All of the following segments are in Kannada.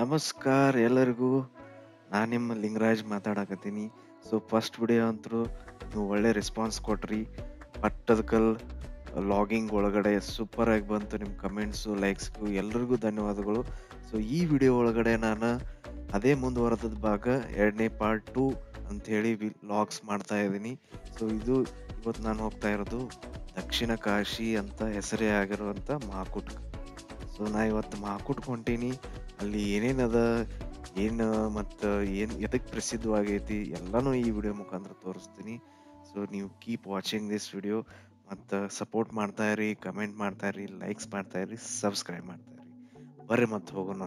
ನಮಸ್ಕಾರ ಎಲ್ಲರಿಗೂ ನಾನು ನಿಮ್ಮ ಲಿಂಗರಾಜ್ ಮಾತಾಡಕತ್ತೀನಿ ಸೊ ಫಸ್ಟ್ ವಿಡಿಯೋ ಅಂತೂ ನೀವು ಒಳ್ಳೆ ರೆಸ್ಪಾನ್ಸ್ ಕೊಟ್ರಿ ಪಟ್ಟದಕಲ್ ಲಾಗಿಂಗ್ ಒಳಗಡೆ ಸೂಪರ್ ಆಗಿ ಬಂತು ನಿಮ್ಮ ಕಮೆಂಟ್ಸು ಲೈಕ್ಸ್ಗೂ ಎಲ್ರಿಗೂ ಧನ್ಯವಾದಗಳು ಸೊ ಈ ವಿಡಿಯೋ ಒಳಗಡೆ ನಾನು ಅದೇ ಮುಂದುವರೆದ ಭಾಗ ಎರಡನೇ ಪಾರ್ಟ್ ಟು ಅಂಥೇಳಿ ಲಾಗ್ಸ್ ಮಾಡ್ತಾ ಇದ್ದೀನಿ ಸೊ ಇದು ಇವತ್ತು ನಾನು ಹೋಗ್ತಾ ಇರೋದು ದಕ್ಷಿಣ ಕಾಶಿ ಅಂತ ಹೆಸರೇ ಆಗಿರುವಂಥ ಮಹಾಕೂಟ್ ಸೊ ನಾ ಇವತ್ತು ಮಹಾಕೂಟ್ ಹೊಂಟೀನಿ ಅಲ್ಲಿ ಏನೇನದ ಏನು ಮತ್ತು ಏನು ಎದಕ್ಕೆ ಪ್ರಸಿದ್ಧವಾಗೈತಿ ಎಲ್ಲನೂ ಈ ವಿಡಿಯೋ ಮುಖಾಂತರ ತೋರಿಸ್ತೀನಿ ಸೊ ನೀವು ಕೀಪ್ ವಾಚಿಂಗ್ ದಿಸ್ ವಿಡಿಯೋ ಮತ್ತು ಸಪೋರ್ಟ್ ಮಾಡ್ತಾ ಇರಿ ಕಮೆಂಟ್ ಮಾಡ್ತಾ ಇರಿ ಲೈಕ್ಸ್ ಮಾಡ್ತಾ ಇರಿ ಸಬ್ಸ್ಕ್ರೈಬ್ ಮಾಡ್ತಾ ಇರಿ ಬರ್ರಿ ಮತ್ತೆ ಹೋಗೋಣ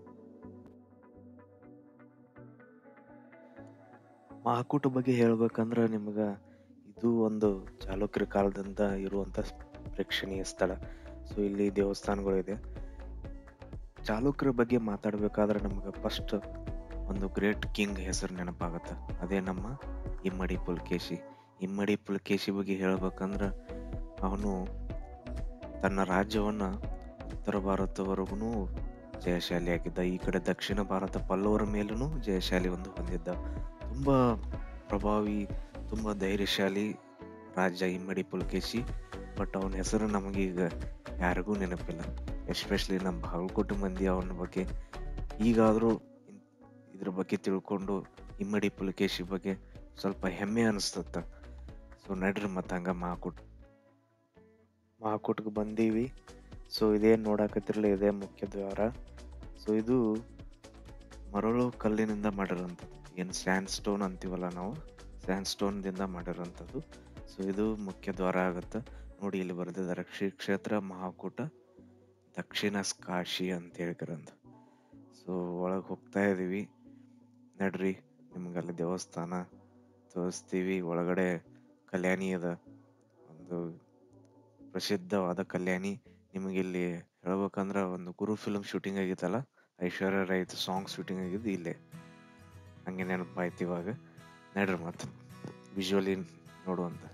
ಮಹಾಕೂಟ ಬಗ್ಗೆ ಹೇಳ್ಬೇಕಂದ್ರೆ ನಿಮ್ಗೆ ಇದು ಒಂದು ಚಾಲುಕ್ಯರ ಕಾಲದಿಂದ ಇರುವಂಥ ಪ್ರೇಕ್ಷಣೀಯ ಸ್ಥಳ ಸೊ ಇಲ್ಲಿ ದೇವಸ್ಥಾನಗಳಿದೆ ಚಾಲುಕ್ಯರ ಬಗ್ಗೆ ಮಾತಾಡ್ಬೇಕಾದ್ರೆ ನಮ್ಗೆ ಫಸ್ಟ್ ಒಂದು ಗ್ರೇಟ್ ಕಿಂಗ್ ಹೆಸರು ನೆನಪಾಗತ್ತೆ ಅದೇ ನಮ್ಮ ಇಮ್ಮಡಿ ಪುಲ್ಕೇಶಿ ಇಮ್ಮಡಿ ಪುಲ್ಕೇಶಿ ಬಗ್ಗೆ ಹೇಳ್ಬೇಕಂದ್ರೆ ಅವನು ತನ್ನ ರಾಜ್ಯವನ್ನ ಉತ್ತರ ಭಾರತವರೆಗೂ ಜಯಶಾಲಿ ಆಗಿದ್ದ ಈ ಕಡೆ ದಕ್ಷಿಣ ಭಾರತ ಪಲ್ಲವರ ಮೇಲೂ ಜಯಶಾಲಿ ಒಂದು ಹೊಂದಿದ್ದ ತುಂಬಾ ಪ್ರಭಾವಿ ತುಂಬಾ ಧೈರ್ಯಶಾಲಿ ರಾಜ ಇಮ್ಮಡಿ ಪುಲ್ಕೇಶಿ ಬಟ್ ಅವನ ಹೆಸರು ನಮಗೀಗ ಯಾರಿಗೂ ನೆನಪಿಲ್ಲ ಎಸ್ಪೆಷಲಿ ನಮ್ಮ ಬಾಗಲಕೋಟೆ ಮಂದಿ ಅವನ ಬಗ್ಗೆ ಈಗಾದರೂ ಇದ್ರ ಬಗ್ಗೆ ತಿಳ್ಕೊಂಡು ಇಮ್ಮಡಿ ಪುಲಕೇಶಿ ಬಗ್ಗೆ ಸ್ವಲ್ಪ ಹೆಮ್ಮೆ ಅನಿಸ್ತತ್ತ ಸೊ ನಡ್ರಿ ಮತ್ತೆ ಹಂಗ ಮಹಾಕೂಟ್ ಮಹಾಕೂಟ್ಗೆ ಬಂದೀವಿ ಸೊ ಇದೇನು ನೋಡಾಕತ್ತಿರಲಿ ಇದೇ ಮುಖ್ಯ ದ್ವಾರ ಸೊ ಇದು ಮರಳು ಕಲ್ಲಿನಿಂದ ಮಾಡಿರೋಂಥದ್ದು ಏನು ಸ್ಯಾಂಡ್ ಸ್ಟೋನ್ ಅಂತೀವಲ್ಲ ನಾವು ಸ್ಯಾಂಡ್ ಸ್ಟೋನ್ದಿಂದ ಮಾಡಿರೋಂಥದ್ದು ಸೊ ಇದು ಮುಖ್ಯ ದ್ವಾರ ಆಗುತ್ತೆ ನೋಡಿ ಇಲ್ಲಿ ಬರೆದಿದ್ದಾರೆ ಶ್ರೀ ಕ್ಷೇತ್ರ ಮಹಾಕೂಟ ದಕ್ಷಿಣ ಕಾಶಿ ಅಂತ ಹೇಳ್ಕರಂತ ಸೊ ಒಳಗೆ ಹೋಗ್ತಾ ಇದೀವಿ ನಡ್ರಿ ನಿಮ್ಗಲ್ಲಿ ದೇವಸ್ಥಾನ ತೋರಿಸ್ತೀವಿ ಒಳಗಡೆ ಕಲ್ಯಾಣಿ ಅದ ಒಂದು ಪ್ರಸಿದ್ಧವಾದ ಕಲ್ಯಾಣಿ ನಿಮಗೆ ಇಲ್ಲಿ ಹೇಳ್ಬೇಕಂದ್ರ ಒಂದು ಗುರು ಫಿಲ್ಮ್ ಶೂಟಿಂಗ್ ಆಗಿತ್ತಲ್ಲ ಐಶ್ವರ್ಯ ರೈತ ಸಾಂಗ್ ಶೂಟಿಂಗ್ ಆಗಿದ್ದು ಇಲ್ಲೇ ಹಂಗೆ ನೆನಪಾಯ್ತು ಇವಾಗ ನಡ್ರಿ ಮತ್ತೆ ವಿಜುವಲಿ ನೋಡುವಂತ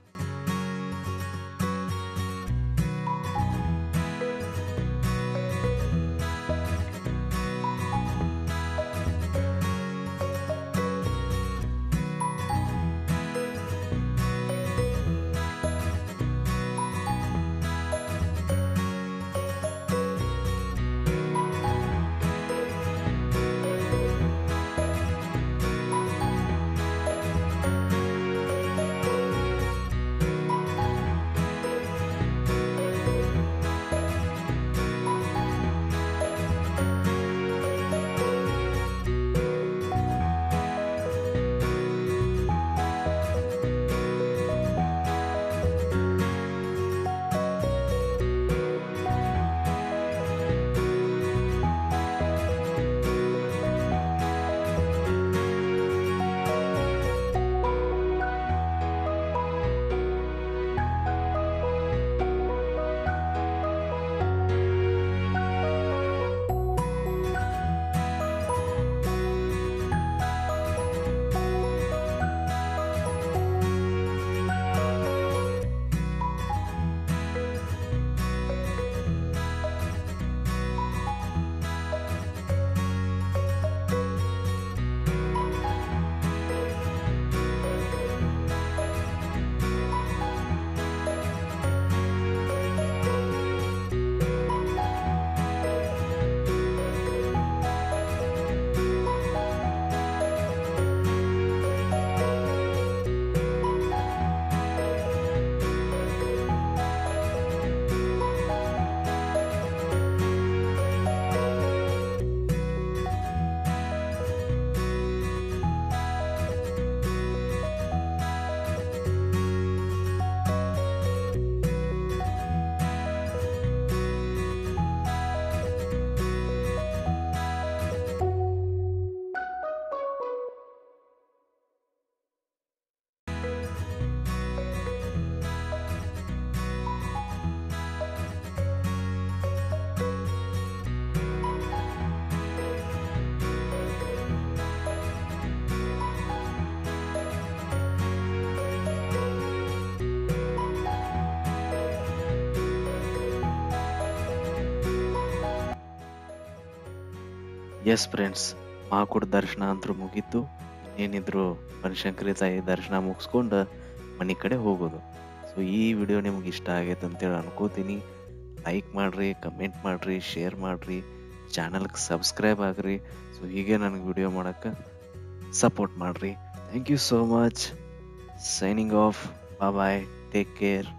ಎಸ್ ಫ್ರೆಂಡ್ಸ್ ಮಹಾಕೂಟ ದರ್ಶನ ಅಂತೂ ಮುಗೀತು ಏನಿದ್ರು ಬನಶಂಕರಿ ತಾಯಿ ದರ್ಶನ ಮುಗಿಸ್ಕೊಂಡು ಮನೆ ಕಡೆ ಹೋಗೋದು ಸೊ ಈ ವಿಡಿಯೋ ನಿಮ್ಗೆ ಇಷ್ಟ ಆಗೈತೆ ಅಂತೇಳಿ ಅನ್ಕೋತೀನಿ ಲೈಕ್ ಮಾಡಿರಿ ಕಮೆಂಟ್ ಮಾಡಿರಿ ಶೇರ್ ಮಾಡಿರಿ ಚಾನಲ್ಗೆ ಸಬ್ಸ್ಕ್ರೈಬ್ ಆಗ್ರಿ ಸೊ ಹೀಗೆ ನನಗೆ ವಿಡಿಯೋ ಮಾಡೋಕ್ಕೆ ಸಪೋರ್ಟ್ ಮಾಡಿರಿ thank you so much signing off bye take care